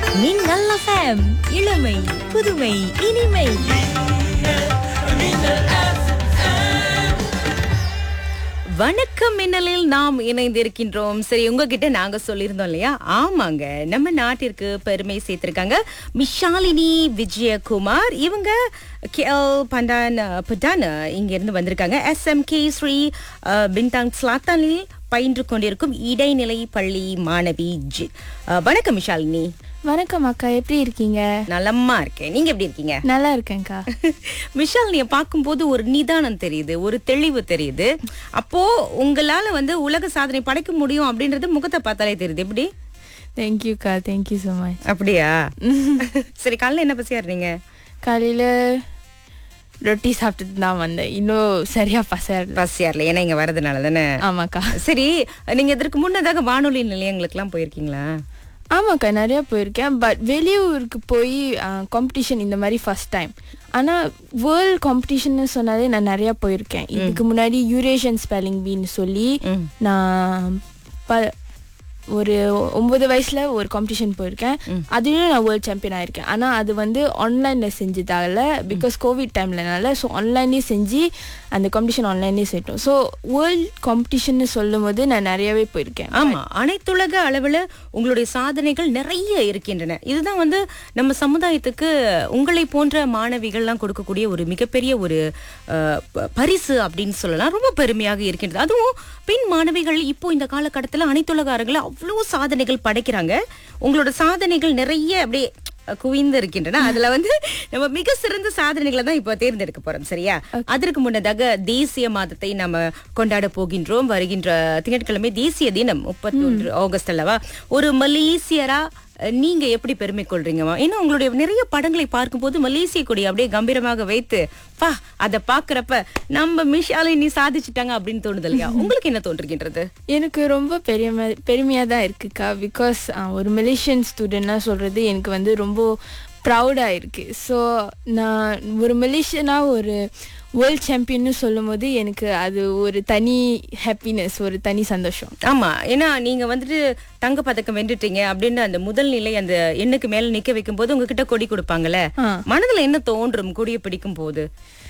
மின்னல் எஃப்எம் இளமை புதுமை இனிமை வணக்கம் மின்னலில் நாம் இணைந்திருக்கின்றோம் சரி உங்ககிட்ட நாங்க சொல்லியிருந்தோம் இல்லையா ஆமாங்க நம்ம நாட்டிற்கு பெருமை சேர்த்திருக்காங்க மிஷாலினி விஜயகுமார் இவங்க கேஎல் பண்டான் பட்டான் இங்க இருந்து வந்திருக்காங்க எஸ்எம்கே ஸ்ரீ அஹ், பின்தாங் ஸ்லாத்தானில் பயின்று கொண்டிருக்கும் இடைநிலை பள்ளி மாணவி ஜி அஹ், வணக்கம் மிஷாலினி வணக்கம் அக்கா எப்படி இருக்கீங்க நலமா இருக்கேன் நீங்க எப்படி இருக்கீங்க நல்லா இருக்கேன்க்கா விஷால் நீ பார்க்கும்போது ஒரு நிதானம் தெரியுது ஒரு தெளிவு தெரியுது அப்போ உங்களால வந்து உலக சாதனை படைக்க முடியும் அப்படின்றது முகத்தை பார்த்தாலே தெரியுது எப்படி தேங்க்யூக்கா தேங்க்யூ ஸோ மச் அப்படியா சரி காலைல என்ன பசியா இருந்தீங்க காலையில் ரொட்டி சாப்பிட்டுட்டு தான் வந்தேன் இன்னும் சரியா பசார் பசியா இல்ல ஏன்னா இங்க வரதுனால தானே ஆமாக்கா சரி நீங்க இதற்கு முன்னதாக வானொலி நிலையங்களுக்குலாம் போயிருக்கீங்களா ஆமாக்கா நிறையா போயிருக்கேன் பட் வெளியூருக்கு போய் காம்படிஷன் இந்த மாதிரி ஃபர்ஸ்ட் டைம் ஆனால் வேர்ல்ட் காம்படிஷன்னு சொன்னாலே நான் நிறையா போயிருக்கேன் இதுக்கு முன்னாடி யூரேஷியன் ஸ்பெல்லிங் பீன்னு சொல்லி ம். நான் ப ஒரு ஒன்பது வயசுல ஒரு காம்படிஷன் போயிருக்கேன் அதுலயும் நான் வேர்ல்ட் சாம்பியன் ஆயிருக்கேன் ஆனா அது வந்து ஆன்லைன்ல செஞ்சதால பிகாஸ் கோவிட் டைம்லனால ஸோ ஆன்லைன்லேயே செஞ்சு அந்த காம்படிஷன் ஆன்லைன்லேயே செய்யட்டும் ஸோ வேர்ல்ட் காம்படிஷன் சொல்லும் போது நான் நிறையவே போயிருக்கேன் ஆமா அனைத்துலக அளவுல உங்களுடைய சாதனைகள் நிறைய இருக்கின்றன இதுதான் வந்து நம்ம சமுதாயத்துக்கு உங்களை போன்ற மாணவிகள்லாம் கொடுக்கக்கூடிய ஒரு மிகப்பெரிய ஒரு அஹ், ப- பரிசு அப்படின்னு சொல்லலாம் ரொம்ப பெருமையாக இருக்கின்றது அதுவும் பெண் மாணவிகள் இப்போ இந்த காலகட்டத்தில் அனைத்துலக அரங்கில் அவ்வளோ சாதனைகள் படைக்கிறாங்க உங்களோட சாதனைகள் நிறைய அப்படியே குவிந்து இருக்கின்றன அதுல வந்து நம்ம மிக சிறந்த சாதனைகளை தான் இப்ப தேர்ந்தெடுக்க போறோம் சரியா அதற்கு முன்னதாக தேசிய மாதத்தை நம்ம கொண்டாட போகின்றோம் வருகின்ற திங்கட்கிழமை தேசிய தினம் முப்பத்தி ஒன்று ஆகஸ்ட் அல்லவா ஒரு மலேசியரா அஹ், நீங்க எப்படி பெருமை கொள்றீங்கம்மா ஏன்னா உங்களுடைய நிறைய படங்களை பார்க்கும்போது மலேசிய கொடி அப்படியே கம்பீரமாக வைத்து பா அதை பாக்குறப்ப நம்ம மிஷாலினி சாதிச்சிட்டாங்க அப்படின்னு தோணுது இல்லையா உங்களுக்கு என்ன தோன்றுகின்றது எனக்கு ரொம்ப பெருமை பெருமையாக தான் இருக்குக்கா பிகாஸ் ஒரு மலேசியன் ஸ்டூடெண்ட்னா சொல்கிறது எனக்கு வந்து ரொம்ப ப்ரௌடாக இருக்குது ஸோ நான் ஒரு மலேசியனாக ஒரு வேர்ல்ட் சாம்பியன்னு சொல்லும் போது எனக்கு அது ஒரு தனி ஹாப்பினஸ் ஒரு தனி சந்தோஷம் ஆமா ஏன்னா நீங்க வந்துட்டு தங்க பதக்கம் வென்றுட்டீங்க அப்படின்னு அந்த முதல் நிலை அந்த எண்ணுக்கு மேல நிக்க வைக்கும் போது உங்ககிட்ட கொடி கொடுப்பாங்கல்ல ஆ. மனதுல என்ன தோன்றும் கொடியை பிடிக்கும் போது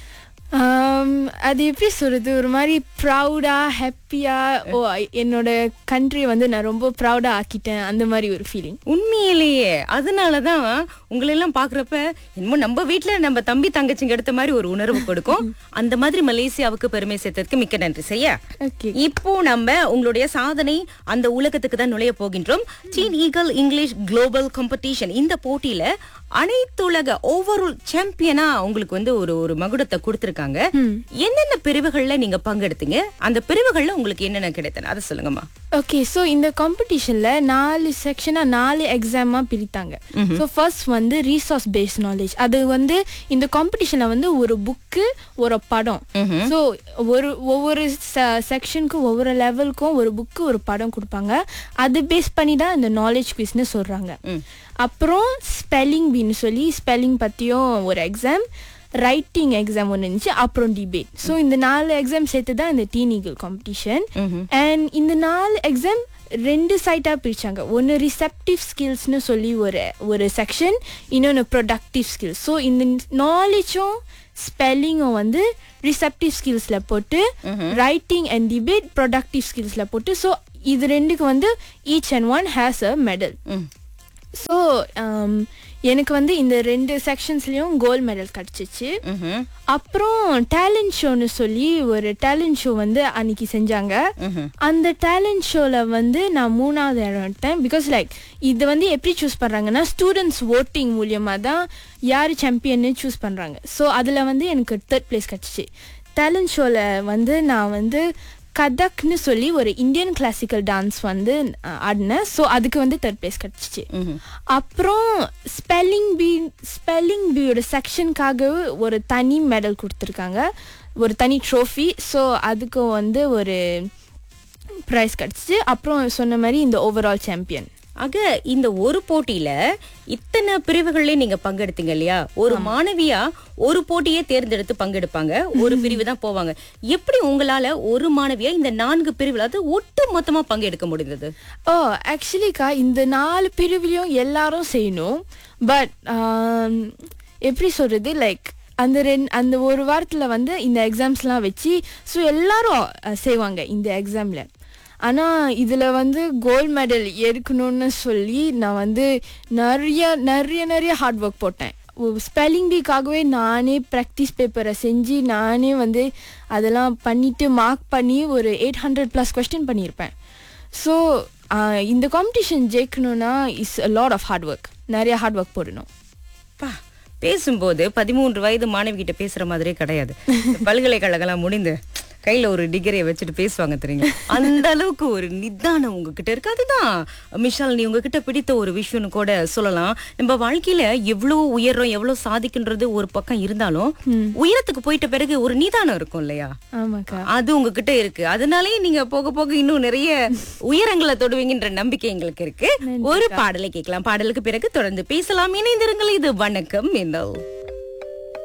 ஆம், அது எப்படி சொல்றது ஒரு மாதிரி ப்ரௌடா ஹாப்பியா ஓ என்னோட கண்ட்ரி வந்து நான் ரொம்ப ப்ரௌடா ஆக்கிட்டேன் அந்த மாதிரி ஒரு ஃபீலிங் உண்மையிலேயே அதனாலதான் உங்களை எல்லாம் பாக்குறப்ப என்னமோ நம்ம வீட்ல நம்ம தம்பி தங்கச்சிங்க எடுத்த மாதிரி ஒரு உணர்வு கொடுக்கும் அந்த மாதிரி மலேசியாவுக்கு பெருமை சேர்த்ததுக்கு மிக்க நன்றி சரியா ஓகே இப்போ நம்ம உங்களுடைய சாதனை அந்த உலகத்துக்கு தான் நுழைய போகின்றோம் teen eagle English global competition இந்த போட்டியில அனைத்துலக ஓவரால் சாம்பியனா உங்களுக்கு வந்து ஒரு ஒரு மகுடத்தை கொடுத்திருக்காங்க என்னென்ன பிரிவுகள்ல நீங்க பங்கெடுத்தீங்க அந்த பிரிவுகள்ல உங்களுக்கு என்னென்ன கிடைத்தன அதை சொல்லுங்கம்மா ஓகே ஸோ இந்த காம்படிஷன்ல நாலு செக்ஷனா நாலு எக்ஸாமா பிரித்தாங்க ஸோ ஃபர்ஸ்ட் வந்து ரீசோர்ஸ் பேஸ்ட் நாலேஜ் அது வந்து இந்த காம்படிஷன்ல வந்து ஒரு புக்கு ஒரு படம் ஸோ ஒரு ஒவ்வொரு செக்ஷனுக்கும் ஒவ்வொரு லெவலுக்கும் ஒரு புக்கு ஒரு படம் கொடுப்பாங்க அது பேஸ் பண்ணி தான் இந்த நாலேஜ் குவிஸ்னு சொல்றாங்க அப்புறம் ஸ்பெல்லிங் பின்னு சொல்லி ஸ்பெல்லிங் பற்றியும் ஒரு எக்ஸாம் ரைட்டிங் எக்ஸாம் ஒன்று இருந்துச்சு அப்புறம் டிபேட் ஸோ இந்த நாலு எக்ஸாம் சேர்த்து தான் இந்த டீனிகல் காம்படிஷன் அண்ட் இந்த நாலு எக்ஸாம் ரெண்டு சைட்டாக பிரிச்சாங்க ஒன்று ரிசெப்டிவ் ஸ்கில்ஸ்னு சொல்லி ஒரு ஒரு செக்ஷன் இன்னொன்று ப்ரொடக்டிவ் ஸ்கில்ஸ் ஸோ இந்த நாலேஜும் ஸ்பெல்லிங்கும் வந்து ரிசெப்டிவ் ஸ்கில்ஸில் போட்டு ரைட்டிங் அண்ட் டிபேட் ப்ரொடக்டிவ் ஸ்கில்ஸில் போட்டு ஸோ இது ரெண்டுக்கு வந்து each and one has a medal so எனக்கு வந்து இந்த ரெண்டு செக்ஷன்ஸ்லயும் கோல்ட் மெடல் கிடச்சிச்சு ம்ஹும். அப்புறம் டேலண்ட் ஷோன்னு சொல்லி ஒரு டேலண்ட் ஷோ வந்து அன்னைக்கு செஞ்சாங்க அந்த டேலண்ட் ஷோல வந்து நான் மூணாவது இடம் எடுத்தேன் பிகாஸ் லைக் இது வந்து எப்படி சூஸ் பண்றாங்கன்னா ஸ்டூடெண்ட்ஸ் ஓட்டிங் மூலியமா தான் யார் சாம்பியன்னு சூஸ் பண்றாங்க ஸோ அதுல வந்து எனக்கு தேர்ட் பிளேஸ் கிடச்சிச்சு டேலண்ட் ஷோல வந்து நான் வந்து கதக்னு சொல்லி ஒரு இந்தியன் கிளாசிக்கல் டான்ஸ் வந்து அஹ், ஆடினேன் ஸோ அதுக்கு வந்து தேர்ட் பிளேஸ் கிடச்சிச்சு அப்புறம் ஸ்பெல்லிங் பீ ஸ்பெல்லிங் பீயோட செக்ஷனுக்காக ஒரு தனி மெடல் கொடுத்துருக்காங்க ஒரு தனி ட்ரோஃபி ஸோ அதுக்கும் வந்து ஒரு ப்ரைஸ் கிடச்சிச்சு அப்புறம் சொன்ன மாதிரி இந்த ஓவரால் சாம்பியன் ஆக இந்த ஒரு போட்டியில இத்தனை பிரிவுகள்லயும் நீங்க பங்கெடுத்தீங்க இல்லையா ஒரு மாணவியா ஒரு போட்டியே தேர்ந்தெடுத்து பங்கெடுப்பாங்க ஒரு பிரிவு தான் போவாங்க எப்படி உங்களால ஒரு மாணவியா இந்த நான்கு பிரிவுல அது ஒட்டு மொத்தமா பங்கெடுக்க முடிந்தது ஓ ஆக்சுவலிக்கா இந்த நாலு பிரிவுலையும் எல்லாரும் செய்யணும் பட் எப்படி சொல்றது லைக் அந்த ரெண்டு அந்த ஒரு வாரத்தில் வந்து இந்த எக்ஸாம்ஸ்லாம் வச்சு ஸோ எல்லாரும் அஹ், செய்வாங்க இந்த எக்ஸாமில் ஆனால் இதில் வந்து கோல்ட் மெடல் எடுக்கணும்னு சொல்லி நான் வந்து நிறைய நிறைய நிறைய ஹார்ட் ஒர்க் போட்டேன் ஸ்பெல்லிங் பீக்காகவே நானே ப்ராக்டிஸ் பேப்பரை செஞ்சு நானே வந்து அதெல்லாம் பண்ணிவிட்டு மார்க் பண்ணி ஒரு எயிட் ஹண்ட்ரட் ப்ளஸ் கொஸ்டின் பண்ணியிருப்பேன் ஸோ இந்த காம்படிஷன் ஜெயிக்கணும்னா is a lot of hard work நிறைய ஹார்ட் ஒர்க் போடணும் பா பேசும்போது பதிமூன்று வயது மாணவி கிட்ட பேசுற மாதிரியே கிடையாது இந்த பல்கலைக்கழகம்லாம் முடிந்து கையில ஒரு டிகிரியை வச்சுட்டு பேசுவாங்க தெரியுங்க அந்த அளவுக்கு ஒரு நிதானம் உங்ககிட்ட இருக்கு அதுதான் மிஷால் நீ உங்ககிட்ட பிடித்த ஒரு விஷயம்னு கூட சொல்லலாம் நம்ம வாழ்க்கையில எவ்வளவு உயர்றோம் எவ்வளவு சாதிக்கின்றது ஒரு பக்கம் இருந்தாலும் உயரத்துக்கு போயிட்ட பிறகு ஒரு நிதானம் இருக்கும் இல்லையா ஆமாக்கா அது உங்ககிட்ட இருக்கு அதனாலயே நீங்க போக போக இன்னும் நிறைய உயரங்களை தொடுவீங்கன்ற நம்பிக்கை எங்களுக்கு இருக்கு ஒரு பாடலை கேட்கலாம் பாடலுக்கு பிறகு தொடர்ந்து பேசலாம் இணைந்திருங்கள் இது வணக்கம் மின்னல்